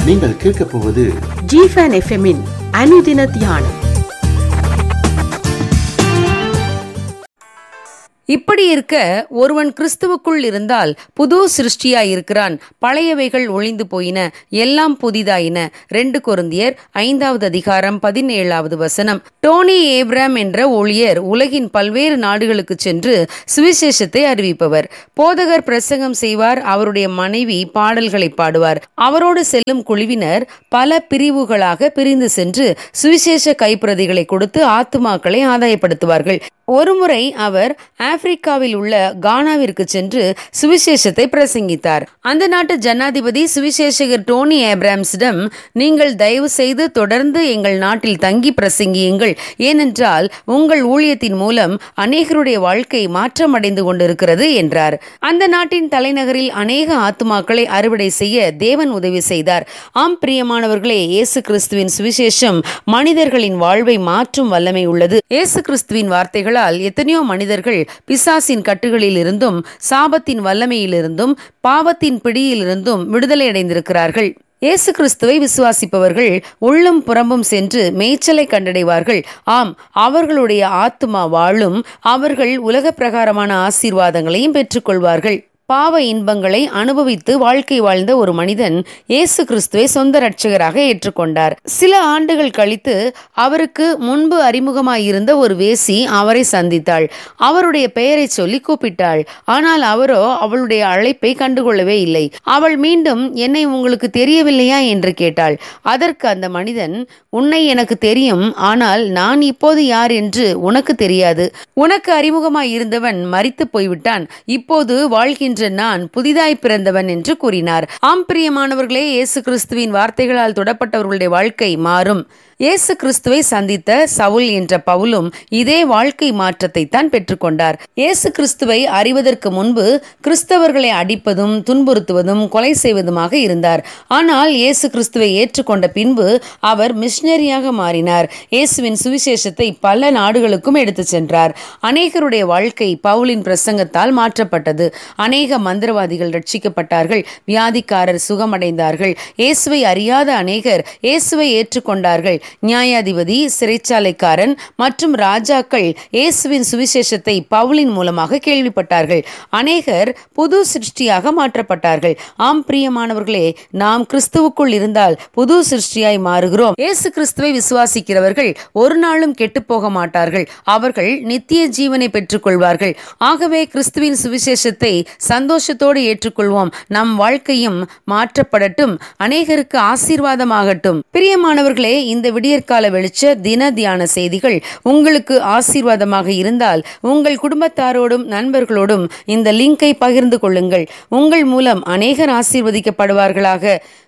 நீங்கள் கேட்கப் போவது ஜிஃபன் எஃப்எம்மின் அனுதின தியானம் இப்படி இருக்க ஒருவன் கிறிஸ்துவுக்குள் இருந்தால் புது சிருஷ்டியாய் இருக்கிறான் பழையவைகள் ஒளிந்து போயின எல்லாம் புதிதாயின ரெண்டு கொருந்தியர் ஐந்தாவது அதிகாரம் பதினேழாவது வசனம் டோனி ஏப்ராம் என்ற ஊழியர் உலகின் பல்வேறு நாடுகளுக்கு சென்று சுவிசேஷத்தை அறிவிப்பவர் போதகர் பிரசங்கம் செய்வார் அவருடைய மனைவி பாடல்களை பாடுவார் அவரோடு செல்லும் குழுவினர் பல பிரிவுகளாக பிரிந்து சென்று சுவிசேஷ கைப்பிரதிகளை கொடுத்து ஆத்துமாக்களை ஆதாயப்படுத்துவார்கள் ஒருமுறை அவர் ஆப்பிரிக்காவில் உள்ள கானாவிற்கு சென்று சுவிசேஷத்தை பிரசங்கித்தார் அந்த நாட்டு ஜனாதிபதி சுவிசேஷகர் டோனி ஏப்ராம்ஸிடம் நீங்கள் தயவு செய்து தொடர்ந்து எங்கள் நாட்டில் தங்கி பிரசங்கியுங்கள் ஏனென்றால் உங்கள் ஊழியத்தின் மூலம் அநேகருடைய வாழ்க்கை மாற்றமடைந்து கொண்டிருக்கிறது என்றார் அந்த நாட்டின் தலைநகரில் அநேக ஆத்துமாக்களை அறுவடை செய்ய தேவன் உதவி செய்தார் ஆம் பிரியமானவர்களே இயேசு கிறிஸ்துவின் சுவிசேஷம் மனிதர்களின் வாழ்வை மாற்றும் வல்லமை உள்ளது இயேசு கிறிஸ்துவின் வார்த்தைகளால் எத்தனையோ மனிதர்கள் பிசாசின் கட்டுகளில் இருந்தும் சாபத்தின் வல்லமையிலிருந்தும் பாவத்தின் பிடியிலிருந்தும் விடுதலை அடைந்திருக்கிறார்கள் இயேசு கிறிஸ்துவை விசுவாசிப்பவர்கள் உள்ளும் புறம்பும் சென்று மேய்ச்சலை கண்டடைவார்கள் ஆம் அவர்களுடைய ஆத்துமா வாழும் அவர்கள் உலக பிரகாரமான ஆசீர்வாதங்களையும் பெற்றுக்கொள்வார்கள் பாவ இன்பங்களை அனுபவித்து வாழ்க்கை வாழ்ந்த ஒரு மனிதன் இயேசு கிறிஸ்துவை சொந்த இரட்சகராக ஏற்றுக்கொண்டார் சில ஆண்டுகள் கழித்து அவருக்கு முன்பு அறிமுகமாயிருந்த ஒரு வேசி அவரை சந்தித்தாள் அவருடைய பெயரை சொல்லி கூப்பிட்டாள் ஆனால் அவரோ அவளுடைய அழைப்பை கண்டுகொள்ளவே இல்லை அவள் மீண்டும் என்னை உங்களுக்கு தெரியவில்லையா என்று கேட்டாள் அதற்கு அந்த மனிதன் உன்னை எனக்கு தெரியும் ஆனால் நான் இப்போது யார் என்று உனக்கு தெரியாது உனக்கு அறிமுகமாய் இருந்தவன் மறித்து போய்விட்டான் இப்போது வாழ்கின்ற நான் புதிதாய் பிறந்தவன் என்று கூறினார் ஆம் பிரியமானவர்களே இயேசு கிறிஸ்துவின் வார்த்தைகளால் தொடப்பட்டவர்களுடைய வாழ்க்கை மாறும் இயேசு கிறிஸ்துவை சந்தித்த சவுல் என்ற பவுலும் இதே வாழ்க்கை மாற்றத்தை தான் பெற்றுக்கொண்டார் இயேசு கிறிஸ்துவை அறிவதற்கு முன்பு கிறிஸ்தவர்களை அடிப்பதும் துன்புறுத்துவதும் கொலை செய்வதுமாக இருந்தார் ஆனால் இயேசு கிறிஸ்துவை ஏற்றுக்கொண்ட பின்பு அவர் மிஷினரியாக மாறினார் இயேசுவின் சுவிசேஷத்தை பல நாடுகளுக்கும் எடுத்து சென்றார் அநேகருடைய வாழ்க்கை பவுலின் பிரசங்கத்தால் மாற்றப்பட்டது அநேக மந்திரவாதிகள் ரட்சிக்கப்பட்டார்கள் வியாதிக்காரர் சுகமடைந்தார்கள் இயேசுவை அறியாத அநேகர் இயேசுவை ஏற்றுக்கொண்டார்கள் நியாயாதிபதி சிறைச்சாலைக்காரன் மற்றும் ராஜாக்கள் இயேசுவின் சுவிசேஷத்தை பவுலின் மூலமாக கேள்விப்பட்டார்கள் அநேகர் புது சிருஷ்டியாக மாற்றப்பட்டார்கள் ஆம் பிரியமானவர்களே நாம் கிறிஸ்துவுக்குள் இருந்தால் புது சிருஷ்டியாய் மாறுகிறோம் இயேசு கிறிஸ்துவை விசுவாசிக்கிறவர்கள் ஒரு நாளும் கெட்டு போக மாட்டார்கள் அவர்கள் நித்திய ஜீவனை பெற்றுக்கொள்வார்கள் ஆகவே கிறிஸ்துவின் சுவிசேஷத்தை சந்தோஷத்தோடு ஏற்றுக்கொள்வோம் நம் வாழ்க்கையும் மாற்றப்படட்டும் அநேகருக்கு ஆசீர்வாதமாகட்டும் பிரியமானவர்களே இந்த விடியற்கால வெளிச்ச தின தியான செய்திகள் உங்களுக்கு ஆசீர்வாதமாக இருந்தால் உங்கள் குடும்பத்தாரோடும் நண்பர்களோடும் இந்த லிங்கை பகிர்ந்து கொள்ளுங்கள் உங்கள் மூலம் அநேகர் ஆசீர்வதிக்கப்படுவார்களாக